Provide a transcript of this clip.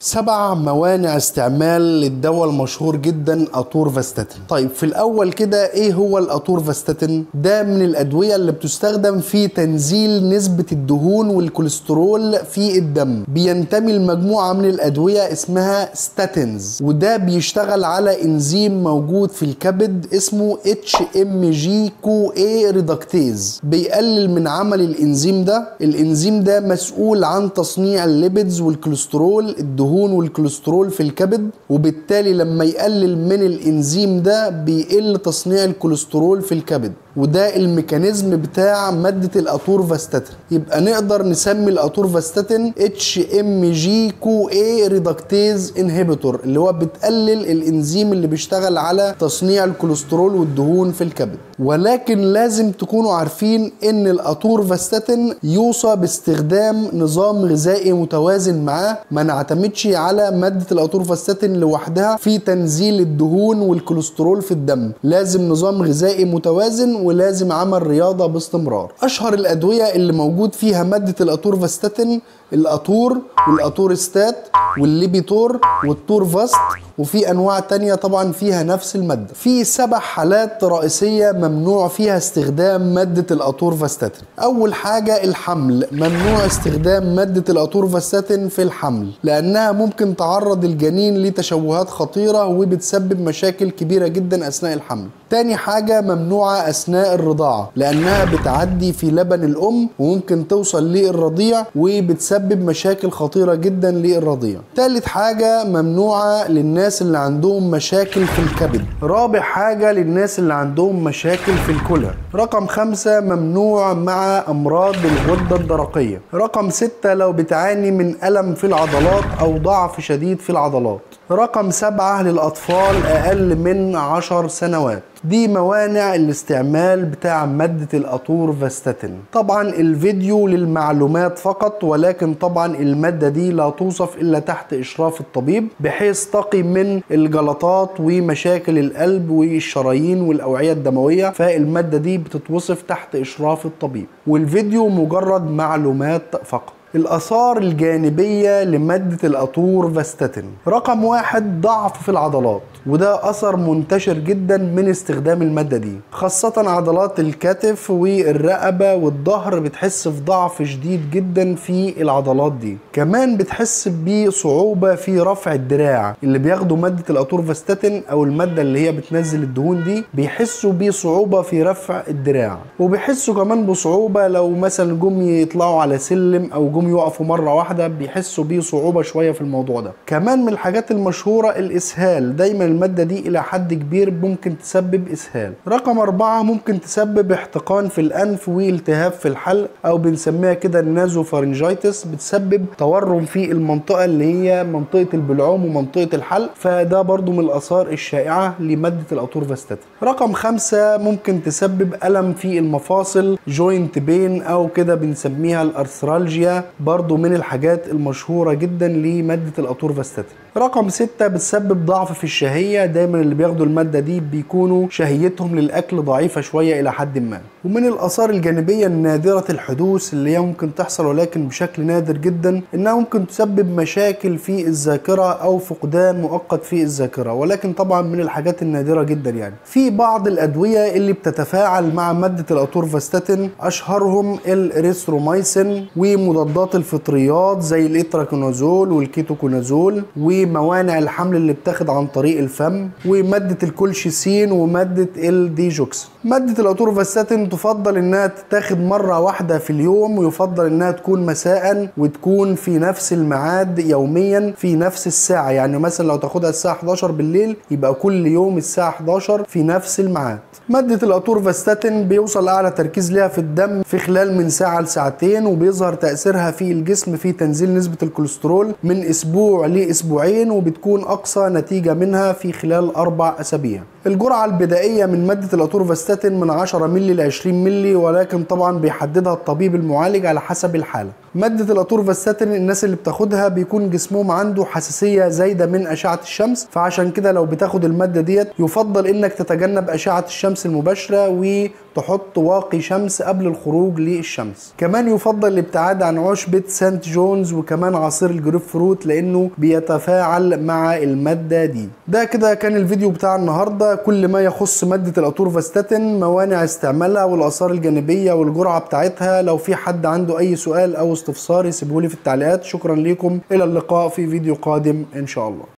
سبع موانع استعمال للدواء المشهور جدا اتورفاستاتين طيب في الاول كده ايه هو الاتورفاستاتين ده من الادويه اللي بتستخدم في تنزيل نسبه الدهون والكوليسترول في الدم بينتمي لمجموعه من الادويه اسمها ستاتينز وده بيشتغل على انزيم موجود في الكبد اسمه اتش ام جي كو اي ريدكتيز بيقلل من عمل الانزيم ده الانزيم ده مسؤول عن تصنيع الليبيدز والكوليسترول الدهون والكوليسترول في الكبد وبالتالي لما يقلل من الانزيم ده بيقل تصنيع الكوليسترول في الكبد وده الميكانيزم بتاع ماده الاتورفاستاتين يبقى نقدر نسمي الاتورفاستاتين اتش ام جي كو اي ريدكتيز انهبيتور اللي هو بتقلل الانزيم اللي بيشتغل على تصنيع الكوليسترول والدهون في الكبد ولكن لازم تكونوا عارفين ان الاتورفاستاتين يوصى باستخدام نظام غذائي متوازن معاه ما نعتمدش على ماده الاتورفاستاتين لوحدها في تنزيل الدهون والكوليسترول في الدم لازم نظام غذائي متوازن ولازم عمل رياضه باستمرار اشهر الادويه اللي موجود فيها ماده الاتورفاستاتين الاتور والاتورستات والليبيتور والتورفاست وفي انواع تانية طبعا فيها نفس المادة في سبع حالات رئيسية ممنوع فيها استخدام مادة الاتورفاستاتين اول حاجة الحمل ممنوع استخدام مادة الاتورفاستاتين في الحمل لانها ممكن تعرض الجنين لتشوهات خطيرة وبتسبب مشاكل كبيرة جدا اثناء الحمل تاني حاجة ممنوعة أثناء الرضاعة لأنها بتعدي في لبن الأم وممكن توصل للرضيع وبتسبب مشاكل خطيرة جدا للرضيع تالت حاجة ممنوعة للناس اللي عندهم مشاكل في الكبد رابع حاجة للناس اللي عندهم مشاكل في الكلى رقم خمسة ممنوع مع أمراض الغدة الدرقية رقم ستة لو بتعاني من ألم في العضلات أو ضعف شديد في العضلات رقم سبعة للأطفال أقل من عشر سنوات دي موانع الاستعمال بتاع مادة الأتورفاستاتين طبعا الفيديو للمعلومات فقط ولكن طبعا المادة دي لا توصف إلا تحت إشراف الطبيب بحيث تقي من الجلطات ومشاكل القلب والشرايين والأوعية الدموية فالمادة دي بتتوصف تحت إشراف الطبيب والفيديو مجرد معلومات فقط الآثار الجانبية لمادة الأتورفاستاتين رقم واحد ضعف في العضلات وده أثر منتشر جدا من استخدام المادة دي خاصة عضلات الكتف والرقبة والظهر بتحس في ضعف شديد جدا في العضلات دي كمان بتحس بصعوبة في رفع الدراع اللي بياخدوا مادة الأتورفاستاتين أو المادة اللي هي بتنزل الدهون دي بيحسوا بصعوبة في رفع الدراع وبيحسوا كمان بصعوبة لو مثلا جم يطلعوا على سلم أو جم يقفوا مرة واحدة بيحسوا بصعوبة شوية في الموضوع ده كمان من الحاجات المشهورة الإسهال دايما المادة دي إلى حد كبير ممكن تسبب إسهال رقم أربعة ممكن تسبب احتقان في الأنف والتهاب في الحلق أو بنسميها كده النازوفارنجايتس بتسبب تورم في المنطقة اللي هي منطقة البلعوم ومنطقة الحلق فده برضو من الآثار الشائعة لمادة الأتورفاستاتين رقم خمسة ممكن تسبب ألم في المفاصل جوينت بين أو كده بنسميها الأرثرالجيا برضو من الحاجات المشهورة جدا لمادة الأتورفاستاتين رقم ستة بتسبب ضعف في الشهية دايما اللي بياخدوا المادة دي بيكونوا شهيتهم للأكل ضعيفة شوية إلى حد ما ومن الآثار الجانبية النادرة الحدوث اللي هي ممكن تحصل ولكن بشكل نادر جدا إنها ممكن تسبب مشاكل في الذاكرة أو فقدان مؤقت في الذاكرة ولكن طبعا من الحاجات النادرة جدا يعني في بعض الأدوية اللي بتتفاعل مع مادة الأتورفاستاتين أشهرهم الإريثرومايسين ومضادات الفطريات زي الإتراكونازول والكيتوكونازول وموانع الحمل اللي بتاخد عن طريق الفم ومادة الكولشيسين ومادة الديجوكس مادة الأتورفاستاتين تفضل إنها تتاخد مرة واحدة في اليوم ويفضل إنها تكون مساء وتكون في نفس الميعاد يوميا في نفس الساعة يعني مثلا لو تاخدها الساعة 11 بالليل يبقى كل يوم الساعة 11 في نفس الميعاد مادة الأتورفاستاتين بيوصل أعلى تركيز لها في الدم في خلال من ساعة لساعتين وبيظهر تأثيرها في الجسم في تنزيل نسبة الكوليسترول من أسبوع لأسبوعين وبتكون أقصى نتيجة منها في خلال أربع أسابيع الجرعه البدائيه من ماده الاتورفاستاتين من 10 مللي ل 20 مللي ولكن طبعا بيحددها الطبيب المعالج على حسب الحاله مادة الاتورفاستاتين الناس اللي بتاخدها بيكون جسمهم عنده حساسية زايدة من أشعة الشمس فعشان كده لو بتاخد المادة ديت يفضل إنك تتجنب أشعة الشمس المباشرة وتحط واقي شمس قبل الخروج للشمس كمان يفضل الابتعاد عن عشبة سانت جونز وكمان عصير الجريب فروت لأنه بيتفاعل مع المادة دي ده كده كان الفيديو بتاع النهاردة كل ما يخص مادة الاتورفاستاتين موانع استعمالها والآثار الجانبية والجرعة بتاعتها لو في حد عنده أي سؤال أو استفسار يسيبهولي في التعليقات شكرا لكم الى اللقاء في فيديو قادم ان شاء الله